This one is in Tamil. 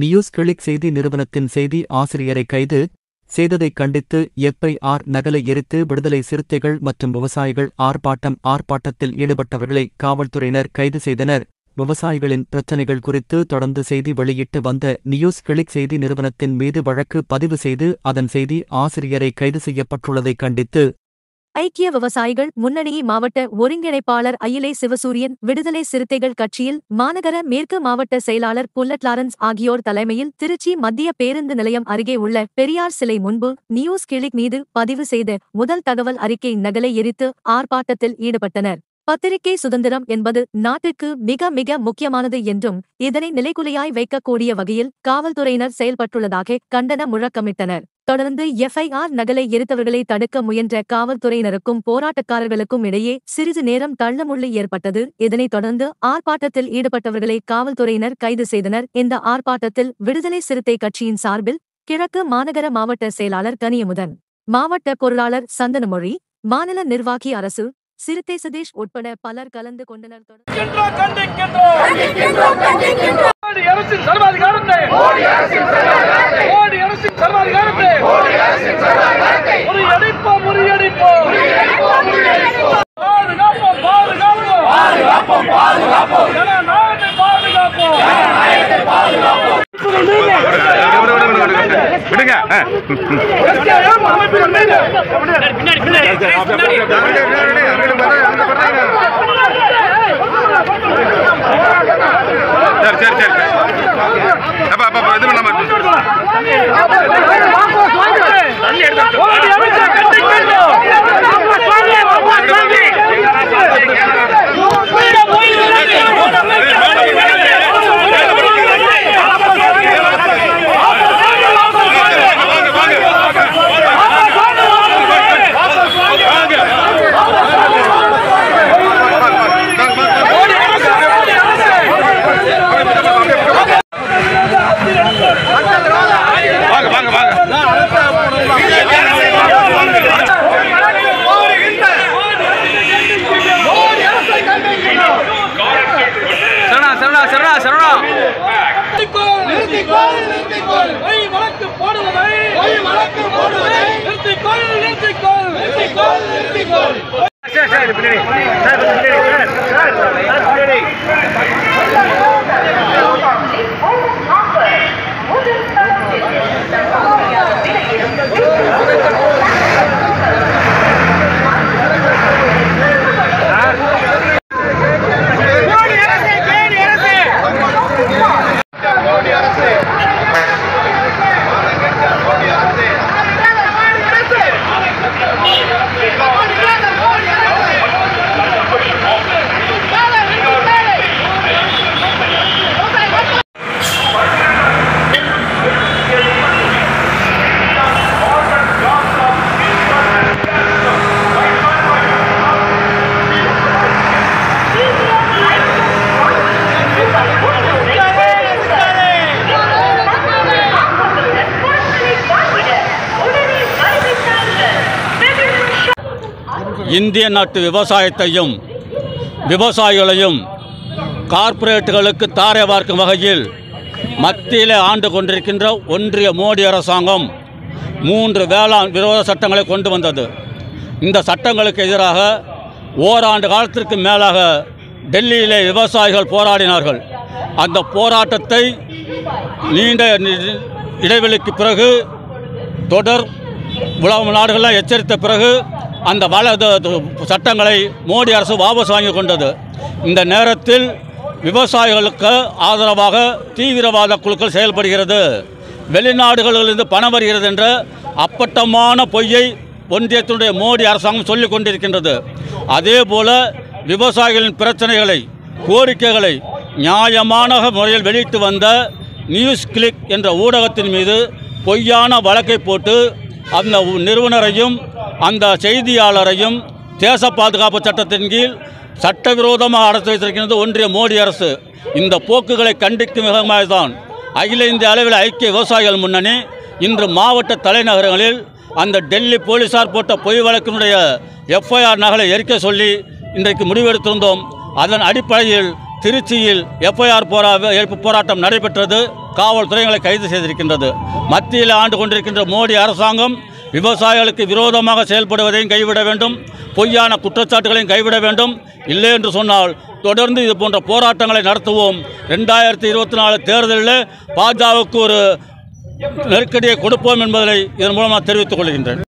நியூஸ் கிளிக் செய்தி நிறுவனத்தின் செய்தி ஆசிரியரை கைது செய்ததைக் கண்டித்து எஃப்ஐஆர் நகலை எரித்து விடுதலை சிறுத்தைகள் மற்றும் விவசாயிகள் ஆர்ப்பாட்டம் ஆர்ப்பாட்டத்தில் ஈடுபட்டவர்களை காவல்துறையினர் கைது செய்தனர் விவசாயிகளின் பிரச்சினைகள் குறித்து தொடர்ந்து செய்தி வெளியிட்டு வந்த நியூஸ் கிளிக் செய்தி நிறுவனத்தின் மீது வழக்கு பதிவு செய்து அதன் செய்தி ஆசிரியரை கைது செய்யப்பட்டுள்ளதைக் கண்டித்து ஐக்கிய விவசாயிகள் முன்னணி மாவட்ட ஒருங்கிணைப்பாளர் அயிலை சிவசூரியன் விடுதலை சிறுத்தைகள் கட்சியில் மாநகர மேற்கு மாவட்ட செயலாளர் புல்லட் லாரன்ஸ் ஆகியோர் தலைமையில் திருச்சி மத்திய பேருந்து நிலையம் அருகே உள்ள பெரியார் சிலை முன்பு நியூஸ் கிளிக் மீது பதிவு செய்த முதல் தகவல் அறிக்கை நகலை எரித்து ஆர்ப்பாட்டத்தில் ஈடுபட்டனர் பத்திரிகை சுதந்திரம் என்பது நாட்டுக்கு மிக மிக முக்கியமானது என்றும் இதனை நிலைகுலையாய் வைக்கக்கூடிய வகையில் காவல்துறையினர் செயல்பட்டுள்ளதாக கண்டன முழக்கமிட்டனர் தொடர்ந்து எஃப்ஐஆர் நகலை எரித்தவர்களை தடுக்க முயன்ற காவல்துறையினருக்கும் போராட்டக்காரர்களுக்கும் இடையே சிறிது நேரம் தள்ளமுள்ளி ஏற்பட்டது இதனைத் தொடர்ந்து ஆர்ப்பாட்டத்தில் ஈடுபட்டவர்களை காவல்துறையினர் கைது செய்தனர் இந்த ஆர்ப்பாட்டத்தில் விடுதலை சிறுத்தை கட்சியின் சார்பில் கிழக்கு மாநகர மாவட்ட செயலாளர் கனியமுதன் மாவட்ட பொருளாளர் சந்தனமொழி மாநில நிர்வாகி அரசு சிறுத்தை சதீஷ் உட்பட பலர் கலந்து கொண்டனர் தொடர்ந்து கண்டிக்கின்றோம் கண்டிக்கின்றோம் மோடி அரசின் சர்வாதிகாரத்தை மோடி அரசின் சர்வாதிகாரத்தை முறியடிப்போம் முறியடிப்போம் பாதுகாப்போம் பாதுகாப்போம் ஜனநாயகத்தை பாதுகாப்போம் விடுங்க ஆ. SKM அமைப்பின் மீது சரி சரி சரி அப்பா அப்பா இது பண்ணாம மோடி அரசை கண்டிக்கின்றோம் வாங்க வாங்க வாங்க வாங்க வாங்க சரணா சரணா சரணா சரணா நிறுத்திக்கொள் நிறுத்திக்கொள் பொய் வழக்கு போடுவதை பொய் வழக்கு போடுவதை நிறுத்திக்கொள் நிறுத்திக்கொள் நிறுத்திக்கொள் நிறுத்திக்கொள் இந்திய நாட்டு விவசாயத்தையும் விவசாயிகளையும் கார்ப்பரேட்டுகளுக்கு தாரை பார்க்கும் வகையில் மத்தியில் ஆண்டு கொண்டிருக்கின்ற ஒன்றிய மோடி அரசாங்கம் மூன்று வேளாண் விரோத சட்டங்களை கொண்டு வந்தது இந்த சட்டங்களுக்கு எதிராக ஓராண்டு காலத்திற்கு மேலாக டெல்லியிலே விவசாயிகள் போராடினார்கள் அந்த போராட்டத்தை நீண்ட நி- இடைவெளிக்கு பிறகு தொடர் உலக நாடுகளில் எச்சரித்த பிறகு அந்த வள த- த- சட்டங்களை மோடி அரசு வாபஸ் வாங்கி கொண்டது இந்த நேரத்தில் விவசாயிகளுக்கு ஆதரவாக தீவிரவாத குழுக்கள் செயல்படுகிறது வெளிநாடுகளிலிருந்து பணம் வருகிறது என்ற அப்பட்டமான பொய்யை ஒன்றியத்தினுடைய மோடி அரசாங்கம் சொல்லிக் கொண்டிருக்கின்றது அதே போல விவசாயிகளின் பிரச்சனைகளை கோரிக்கைகளை நியாயமான முறையில் வெளியிட்டு வந்த நியூஸ் கிளிக் என்ற ஊடகத்தின் மீது பொய்யான வழக்கை போட்டு அந்த உ- நிறுவனரையும் அந்த செய்தியாளரையும் தேச பாதுகாப்பு சட்டத்தின் கீழ் சட்டவிரோதமாக அடைத்து வைத்திருக்கிறது ஒன்றிய மோடி அரசு இந்த போக்குகளை கண்டிக்கும் விதமாக தான் அகில இந்திய அளவில் ஐக்கிய விவசாயிகள் முன்னணி இன்று மாவட்ட தலைநகரங்களில் அந்த டெல்லி போலீசார் போட்ட பொய் வழக்கினுடைய எஃப்ஐஆர் நகலை எரிக்க சொல்லி இன்றைக்கு முடிவெடுத்திருந்தோம் அதன் அடிப்படையில் திருச்சியில் எஃப்ஐஆர் போரா எதிர்ப்பு போராட்டம் நடைபெற்றது காவல்துறைகளை கைது செய்திருக்கின்றது மத்தியில் ஆண்டு கொண்டிருக்கின்ற மோடி அரசாங்கம் விவசாயிகளுக்கு விரோதமாக செயல்படுவதையும் கைவிட வேண்டும் பொய்யான குற்றச்சாட்டுகளையும் கைவிட வேண்டும் இல்லை என்று சொன்னால் தொடர்ந்து இது போன்ற போராட்டங்களை நடத்துவோம் ரெண்டாயிரத்தி இருபத்தி நாலு தேர்தலில் பாஜகவுக்கு ஒரு நெருக்கடியை கொடுப்போம் என்பதை இதன் மூலமாக தெரிவித்துக் கொள்கின்றேன்